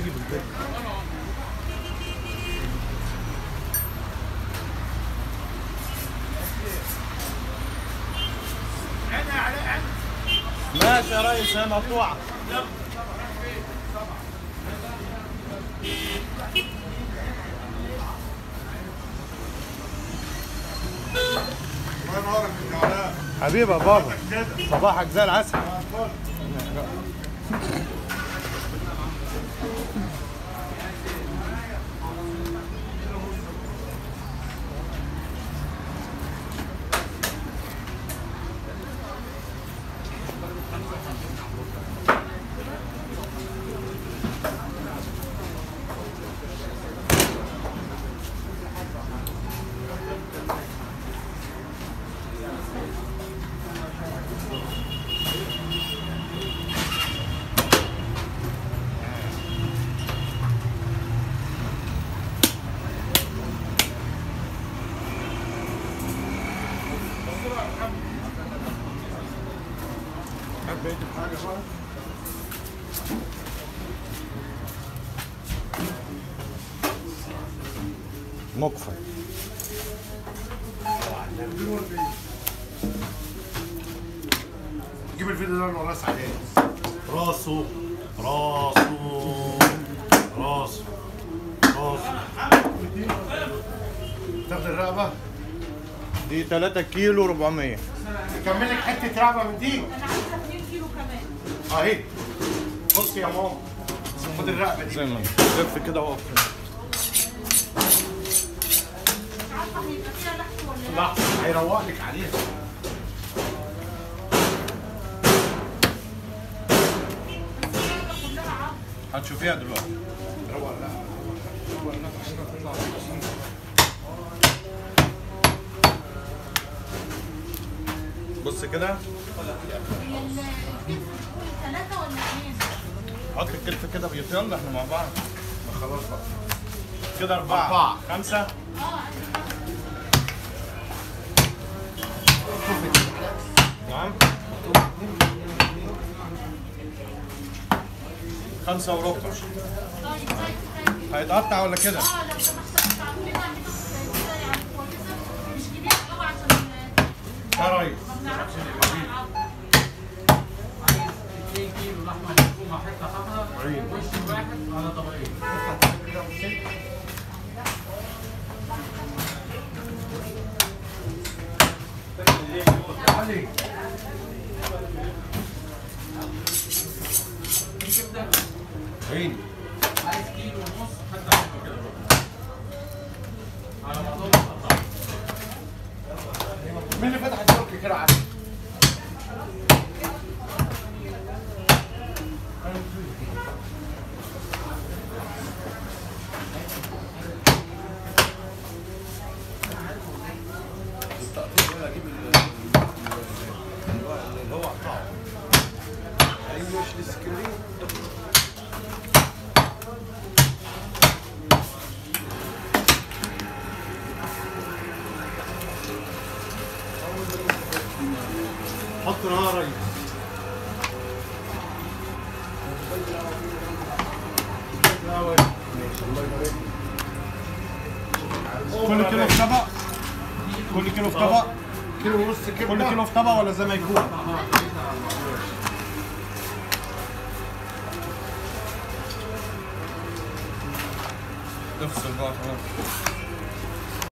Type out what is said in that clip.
تيجي بالبيت ماشي يا ريس هي مقطوعه الله ينورك يا علاء حبيبي يا بابا كده صباحك زي العسل مقفل جيب الفيديو ده وراه سعيد راسه راسه راسه راسه تاخد الرقبه دي 3 كيلو 400 نكمل لك حته رقبه من دي انا عايزه 2 كيلو كمان اهي بص يا ماما خد الرقبه دي زي ما انت لف كده واقف كده. مش عارفه هيبقى فيها لحم ولا لا لا هيروق لك عليها الرقبة كلها عظم هتشوفيها دلوقتي روق لا روق لا عشان تطلع بص كده هي ال- الكتف ثلاثة ولا اثنين؟ حط الكتف كده بيط يلا احنا مع بعض خلاص بقى كده أربعة أربعة. خمسة اه عندي نعم خمسة وربع طيب طيب طيب هيتقطع ولا كده؟ اه لو سمحت تعملي لنا حتت كده يعني كويسة مش كبيرة قوي عشان يا ريس ما بنعرفش نقطع العظم 2 كيلو لحمه مفرومه حته حمراء وش واحد على طبقين علي كبده عيني عايز كيلو ونص حته حلوه كده على موضوع القطع مين اللي فتح الدرج كده علي اللي هو قطعه ايوه مش السكرين حط نار يا ريس كل كيلو في طبق كل كيلو في طبق كيلو ونص كل كبده كيلو في طبق ولا زي ما يكون افصل بقى خلاص